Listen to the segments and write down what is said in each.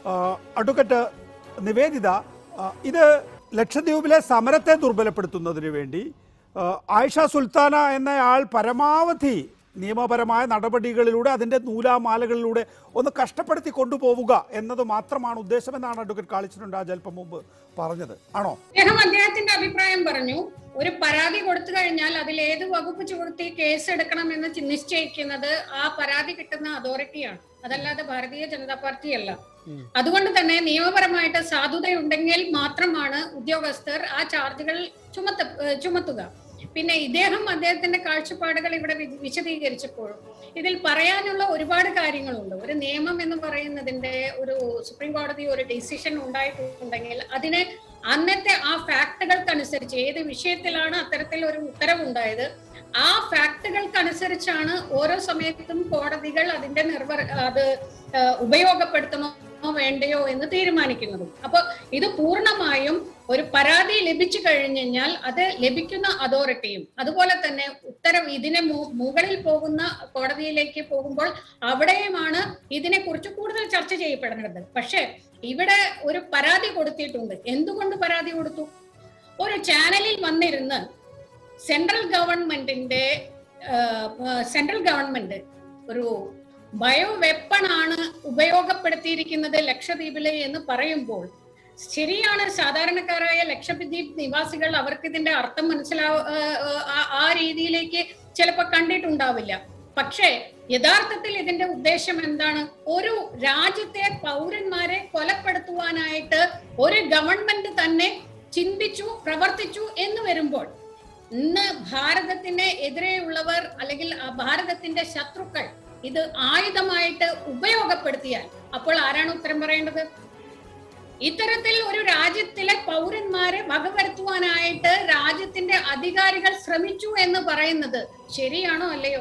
ആ, അഡ്വക്കേറ്റ് നിവേദിത ആ, ഇത് ലക്ഷദ്വീപിലെ സമരത്തെ ദുർബലപ്പെടുത്തുന്നതിന് വേണ്ടി ആ, ആയിഷ സുൽത്താന എന്നയാൾ പരമാവധി നിയമപരമായ നടപടികളിലൂടെ അതിൻ്റെ നൂലാമാലകളിലൂടെ ഒന്ന് കഷ്ടപ്പെടുത്തി കൊണ്ടുപോവുക എന്നത് മാത്രമാണ് ഉദ്ദേശമെന്നാണ് അഡ്വക്കേറ്റ് കാളിച്ചിട്ടുണ്ട് അല്പം മുമ്പ് പറഞ്ഞത് ആണോ അദ്ദേഹം അദ്ദേഹത്തിന്റെ അഭിപ്രായം പറഞ്ഞു ഒരു പരാതി കൊടുത്തു കഴിഞ്ഞാൽ അതിൽ ഏത് വകുപ്പ് ചുമത്തി കേസ് എടുക്കണം എന്ന് ചി- നിശ്ചയിക്കുന്നത് ആ പരാതി കിട്ടുന്ന അതോറിറ്റിയാണ് അതല്ലാതെ ഭാരതീയ ജനതാ പാർട്ടി അല്ല ഉം. അതുകൊണ്ട് തന്നെ നിയമപരമായിട്ട് സാധുതയുണ്ടെങ്കിൽ മാത്രമാണ് ഉദ്യോഗസ്ഥർ ആ ചാർജുകൾ ചുമത്ത ഏഹ് ചുമത്തുക പിന്നെ ഇദ്ദേഹം അദ്ദേഹത്തിന്റെ കാഴ്ചപ്പാടുകൾ ഇവിടെ വി- വിശദീകരിച്ചപ്പോഴും ഇതിൽ പറയാനുള്ള ഒരുപാട് കാര്യങ്ങളുണ്ട് ഒരു നിയമം എന്ന് പറയുന്നതിന്റെ ഒരു സുപ്രീം കോടതി ഒരു ഡിസിഷൻ ഉണ്ടായിട്ടുണ്ടെങ്കിൽ അതിനെ അന്നത്തെ ആ ഫാക്ടുകൾക്കനുസരിച്ച് ഏത് വിഷയത്തിലാണ് അത്തരത്തിൽ ഒരു ഉത്തരവുണ്ടായത് ആ ഫാക്ടുകൾക്കനുസരിച്ചാണ് ഓരോ സമയത്തും കോടതികൾ അതിന്റെ നിർവർ അത് ആ, ഉപയോഗപ്പെടുത്തണോ വേണ്ടയോ എന്ന് തീരുമാനിക്കുന്നതും അപ്പൊ ഇത് പൂർണ്ണമായും ഒരു പരാതി ലഭിച്ചു കഴിഞ്ഞു കഴിഞ്ഞാൽ അത് ലഭിക്കുന്ന അതോറിറ്റിയും അതുപോലെ തന്നെ ഉത്തരവ് ഇതിനെ മു- മുകളിൽ പോകുന്ന കോടതിയിലേക്ക് പോകുമ്പോൾ അവിടെയുമാണ് ഇതിനെക്കുറിച്ച് കൂടുതൽ ചർച്ച ചെയ്യപ്പെടുന്നത് പക്ഷേ ഇവിടെ ഒരു പരാതി കൊടുത്തിട്ടുണ്ട് എന്തുകൊണ്ട് പരാതി കൊടുത്തു ഒരു ചാനലിൽ വന്നിരുന്ന് സെൻട്രൽ ഗവൺമെന്റിന്റെ സെൻട്രൽ ഗവൺമെന്റ് ഒരു ബയോ വെപ്പണാണ് ഉപയോഗപ്പെടുത്തിയിരിക്കുന്നത് ലക്ഷദ്വീപില് എന്ന് പറയുമ്പോൾ ശരിയാണ് സാധാരണക്കാരായ ലക്ഷദ്വീപ് നിവാസികൾ അവർക്ക് ഇതിന്റെ അർത്ഥം മനസ്സിലാ ആ, ആ, ആ രീതിയിലേക്ക് ചിലപ്പോൾ കണ്ടിട്ടുണ്ടാവില്ല പക്ഷേ യഥാർത്ഥത്തിൽ ഇതിന്റെ ഉദ്ദേശം എന്താണ് ഒരു രാജ്യത്തെ പൗരന്മാരെ കൊലപ്പെടുത്തുവാനായിട്ട് ഒരു ഗവൺമെന്റ് തന്നെ ചിന്തിച്ചു പ്രവർത്തിച്ചു എന്ന് വരുമ്പോൾ ഇന്ന് ഭാരതത്തിന് എതിരെയുള്ളവർ അല്ലെങ്കിൽ ആ ഭാരതത്തിന്റെ ശത്രുക്കൾ ഇത് ആയുധമായിട്ട് ഉപയോഗപ്പെടുത്തിയാൽ അപ്പോൾ ആരാണ് ഉത്തരം പറയേണ്ടത് ഇത്തരത്തിൽ ഒരു രാജ്യത്തിലെ പൗരന്മാരെ വകവരുത്തുവാനായിട്ട് രാജ്യത്തിന്റെ അധികാരികൾ ശ്രമിച്ചു എന്ന് പറയുന്നത് ശരിയാണോ അല്ലയോ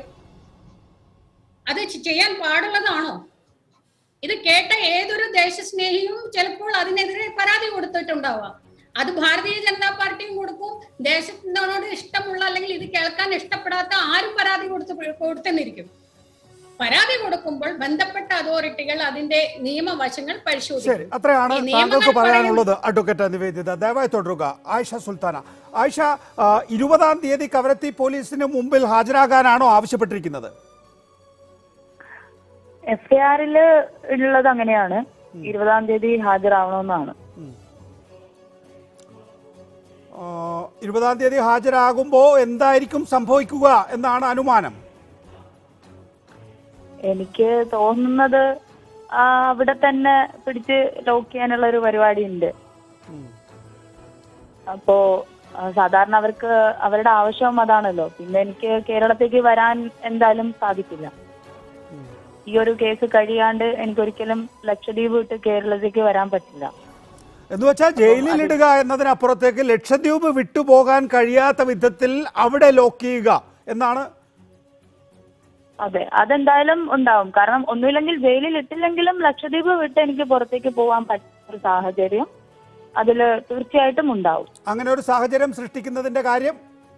അത് ചെ- ചെയ്യാൻ പാടുള്ളതാണോ ഇത് കേട്ട ഏതൊരു ദേശസ്നേഹിയും ചിലപ്പോൾ അതിനെതിരെ പരാതി കൊടുത്തിട്ടുണ്ടാവാം അത് ഭാരതീയ ജനതാ പാർട്ടിയും കൊടുക്കും ദേശത്തിനോട് ഇഷ്ടമുള്ള അല്ലെങ്കിൽ ഇത് കേൾക്കാൻ ഇഷ്ടപ്പെടാത്ത ആരും പരാതി കൊടുത്ത് കൊടുത്തെന്നിരിക്കും പരാതി കൊടുക്കുമ്പോൾ ബന്ധപ്പെട്ട അതോറിറ്റികൾ അതിന്റെ നിയമവശങ്ങൾ ശരി പരിശോധിക്കും അത്രയാണ് ഈ നിയമങ്ങൾ താങ്കൾക്ക് പറയും- പറയാനുള്ളത് അഡ്വക്കേറ്റ് നിവേദിത ദയവായി തുടരുക ആയിഷ സുൽത്താന ആയിഷ ആ, ഇരുപതാം തീയതി കവരത്തി പോലീസിന് മുമ്പിൽ ഹാജരാകാനാണോ ആവശ്യപ്പെട്ടിരിക്കുന്നത് എഫ് ഐ ആറില് ഉള്ളത് അങ്ങനെയാണ് ഇരുപതാം തീയതി ഹാജരാവണമെന്നാണ് ആ, ഇരുപതാം തീയതി ഹാജരാകുമ്പോൾ എന്തായിരിക്കും സംഭവിക്കുക എന്നാണ് അനുമാനം എനിക്ക് തോന്നുന്നത് ആ, അവിടെ തന്നെ പിടിച്ച് ലോക്ക് ചെയ്യാനുള്ള ഒരു പരിപാടി ഉണ്ട് അപ്പോ ആ, സാധാരണ അവർക്ക് അവരുടെ ആവശ്യം അതാണല്ലോ പിന്നെ എനിക്ക് കേരളത്തേക്ക് വരാൻ എന്തായാലും സാധിക്കില്ല ഈ ഒരു കേസ് കഴിയാണ്ട് എനിക്കൊരിക്കലും ലക്ഷദ്വീപ് വിട്ട് കേരളത്തിലേക്ക് വരാൻ പറ്റില്ല എന്ന് വെച്ചാൽ ജയിലിൽ ഇടുക എന്നതിനപ്പുറത്തേക്ക് ലക്ഷദ്വീപ് വിട്ടുപോകാൻ കഴിയാത്ത വിധത്തിൽ അവിടെ ലോക്ക് ചെയ്യുക എന്നാണ് അതെ അതെന്തായാലും ഉണ്ടാവും കാരണം ഒന്നുമില്ലെങ്കിൽ ജയിലിൽ ഇട്ടില്ലെങ്കിലും ലക്ഷദ്വീപ് വിട്ട് എനിക്ക് പുറത്തേക്ക് പോകാൻ പറ്റുന്ന ഒരു സാഹചര്യം അതില് തീർച്ചയായിട്ടും ഉണ്ടാവും അങ്ങനെ ഒരു സാഹചര്യം സൃഷ്ടിക്കുന്നതിന്റെ കാര്യം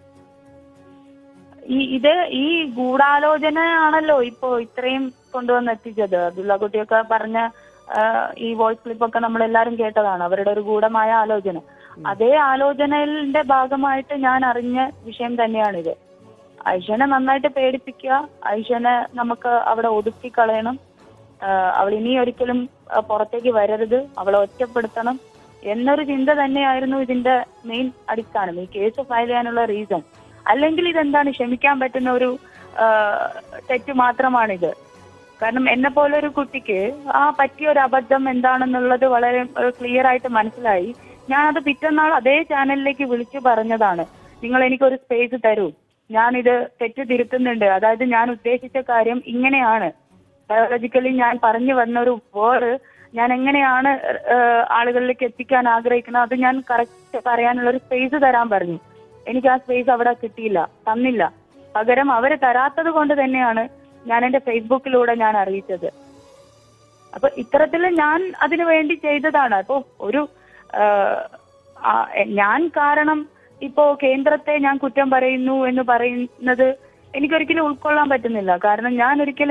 ഈ ഇത് ഈ ഗൂഢാലോചന ആണല്ലോ ഇപ്പോ ഇത്രയും കൊണ്ടുവന്ന് എത്തിച്ചത് അബ്ദുള്ള കുട്ടിയൊക്കെ പറഞ്ഞ ആ, ഈ വോയിസ് ക്ലിപ്പൊക്കെ നമ്മൾ എല്ലാവരും കേട്ടതാണ് അവരുടെ ഒരു ഗൂഢമായ ആലോചന അതേ ആലോചനയുടെ ഭാഗമായിട്ട് ഞാൻ അറിഞ്ഞ വിഷയം തന്നെയാണിത് ഐഷനെ നന്നായിട്ട് പേടിപ്പിക്കുക ഐഷനെ നമുക്ക് അവിടെ ഒതുക്കി കളയണം ആ, അവൾ ഇനി ഒരിക്കലും ആ, പുറത്തേക്ക് വരരുത് അവളെ ഒറ്റപ്പെടുത്തണം എന്നൊരു ചിന്ത തന്നെയായിരുന്നു ഇതിന്റെ മെയിൻ അടിസ്ഥാനം ഈ കേസ് ഫയൽ ചെയ്യാനുള്ള റീസൺ അല്ലെങ്കിൽ ഇതെന്താണ് ക്ഷമിക്കാൻ പറ്റുന്ന ഒരു ആ, തെറ്റ് മാത്രമാണിത് കാരണം എന്നെ പോലെ ഒരു കുട്ടിക്ക് ആ പറ്റിയ ഒരു അബദ്ധം എന്താണെന്നുള്ളത് വളരെ ക്ലിയർ ആയിട്ട് മനസ്സിലായി ഞാനത് പിറ്റന്നാൾ അതേ ചാനലിലേക്ക് വിളിച്ചു പറഞ്ഞതാണ് നിങ്ങൾ എനിക്കൊരു സ്പേസ് തരൂ ഞാനിത് തെറ്റ് തിരുത്തുന്നുണ്ട് അതായത് ഞാൻ ഉദ്ദേശിച്ച കാര്യം ഇങ്ങനെയാണ് ബയോളജിക്കലി ഞാൻ പറഞ്ഞു വന്ന ഒരു വേർഡ് ഞാൻ എങ്ങനെയാണ് ഏഹ്, ആളുകളിലേക്ക് എത്തിക്കാൻ ആഗ്രഹിക്കുന്നത് അത് ഞാൻ കറക്റ്റ് പറയാനുള്ള ഒരു സ്പേസ് തരാൻ പറഞ്ഞു എനിക്ക് ആ സ്പേസ് അവിടെ കിട്ടിയില്ല തന്നില്ല പകരം അവര് തരാത്തത് കൊണ്ട് തന്നെയാണ് ഞാൻ എന്റെ ഫേസ്ബുക്കിലൂടെ ഞാൻ അറിയിച്ചത് അപ്പൊ ഇത്തരത്തിൽ ഞാൻ അതിനു വേണ്ടി ചെയ്തതാണ് അപ്പൊ ഒരു ആഹ്, ആ, എ- ഞാൻ കാരണം ഇപ്പോ കേന്ദ്രത്തെ ഞാൻ കുറ്റം പറയുന്നു എന്ന് പറയുന്നത് എനിക്കൊരിക്കലും ഉൾക്കൊള്ളാൻ പറ്റുന്നില്ല കാരണം ഞാൻ ഒരിക്കലും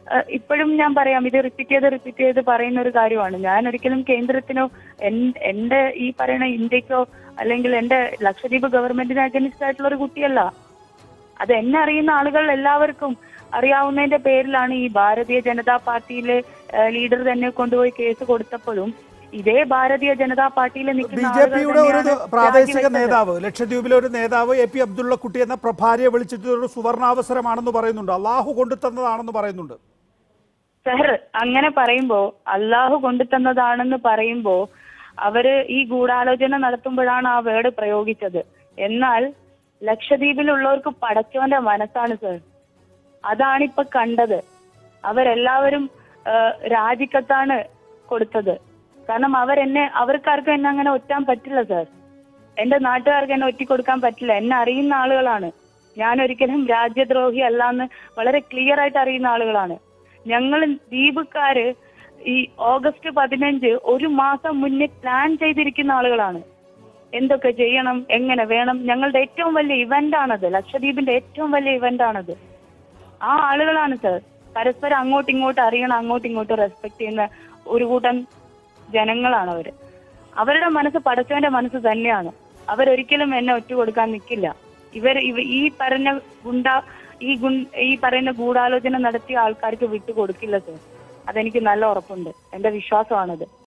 ഏഹ്, ഇപ്പോഴും ഞാൻ പറയാം ഇത് റിപ്പീറ്റ് ചെയ്ത് റിപ്പീറ്റ് ചെയ്ത് പറയുന്ന ഒരു കാര്യമാണ് ഞാൻ ഒരിക്കലും കേന്ദ്രത്തിനോ എൻ- എന്റെ ഈ പറയുന്ന ഇന്ത്യക്കോ അല്ലെങ്കിൽ എന്റെ ലക്ഷദ്വീപ് ഗവൺമെന്റിന് അഗനിസ്റ്റ് ആയിട്ടുള്ള ഒരു കുട്ടിയല്ല അത് എന്നെ അറിയുന്ന ആളുകൾ എല്ലാവർക്കും അറിയാവുന്നതിന്റെ പേരിലാണ് ഈ ഭാരതീയ ജനതാ പാർട്ടിയിലെ ലീഡർ തന്നെ കൊണ്ടുപോയി കേസ് കൊടുത്തപ്പോഴും ഇതേ ഭാരതീയ ജനതാ പാർട്ടിയിൽ ബി നിൽക്കുന്ന ജെ ആളുകൾ പിയുടെ ഒരു തന്നെയാണ് പ്രാദേശിക രാജിവെച്ചത്. നേതാവ് ലക്ഷദ്വീപിലെ ഒരു നേതാവ് എ പി അബ്ദുള്ള കുട്ടി എന്ന പ്രഭാരിയെ വിളിച്ചിട്ട് ഒരു സുവർണാവസരമാണെന്ന് പറയുന്നുണ്ട് അള്ളാഹു കൊണ്ടു തന്നതാണെന്ന് പറയുന്നുണ്ട് സഹർ അങ്ങനെ പറയുമ്പോ അള്ളാഹു കൊണ്ടുതന്നതാണെന്ന് പറയുമ്പോ അവര് ഈ ഗൂഢാലോചന നടത്തുമ്പോഴാണ് ആ വേർഡ് പ്രയോഗിച്ചത് എന്നാൽ ലക്ഷദ്വീപിലുള്ളവർക്ക് പടച്ചോന്റെ മനസ്സാണ് സർ അതാണിപ്പൊ കണ്ടത് അവരെല്ലാവരും ആ, രാജിക്കത്താണ് കൊടുത്തത് കാരണം അവരെന്നെ അവർക്കാർക്കും എന്നെ അങ്ങനെ ഒറ്റാൻ പറ്റില്ല സർ എന്റെ നാട്ടുകാർക്ക് എന്നെ ഒറ്റിക്കൊടുക്കാൻ പറ്റില്ല എന്നെ അറിയുന്ന ആളുകളാണ് ഞാൻ ഒരിക്കലും രാജ്യദ്രോഹി അല്ലാന്ന് വളരെ ക്ലിയർ ആയിട്ട് അറിയുന്ന ആളുകളാണ് ഞങ്ങൾ ദ്വീപുകാര് ഈ ഓഗസ്റ്റ് പതിനഞ്ച് ഒരു മാസം മുന്നേ പ്ലാൻ ചെയ്തിരിക്കുന്ന ആളുകളാണ് എന്തൊക്കെ ചെയ്യണം എങ്ങനെ വേണം ഞങ്ങളുടെ ഏറ്റവും വലിയ ഇവന്റ് ആണത് ലക്ഷദ്വീപിന്റെ ഏറ്റവും വലിയ ഇവന്റ് ആണത് ആ ആളുകളാണ് സർ പരസ്പരം അങ്ങോട്ടും ഇങ്ങോട്ടും അറിയണം അങ്ങോട്ടും ഇങ്ങോട്ടും റെസ്പെക്ട് ചെയ്യുന്ന ഒരു കൂട്ടം ജനങ്ങളാണ് അവര് അവരുടെ മനസ്സ് പടച്ചവന്റെ മനസ്സ് തന്നെയാണ് അവരൊരിക്കലും എന്നെ ഒറ്റ കൊടുക്കാൻ നിൽക്കില്ല ഇവർ ഇവ ഈ പറഞ്ഞ ഗുണ്ട ഈ ഗുൺ ഈ പറയുന്ന ഗൂഢാലോചന നടത്തിയ ആൾക്കാർക്ക് വിട്ടുകൊടുക്കില്ല സർ അതെനിക്ക് നല്ല ഉറപ്പുണ്ട് എന്റെ വിശ്വാസമാണത്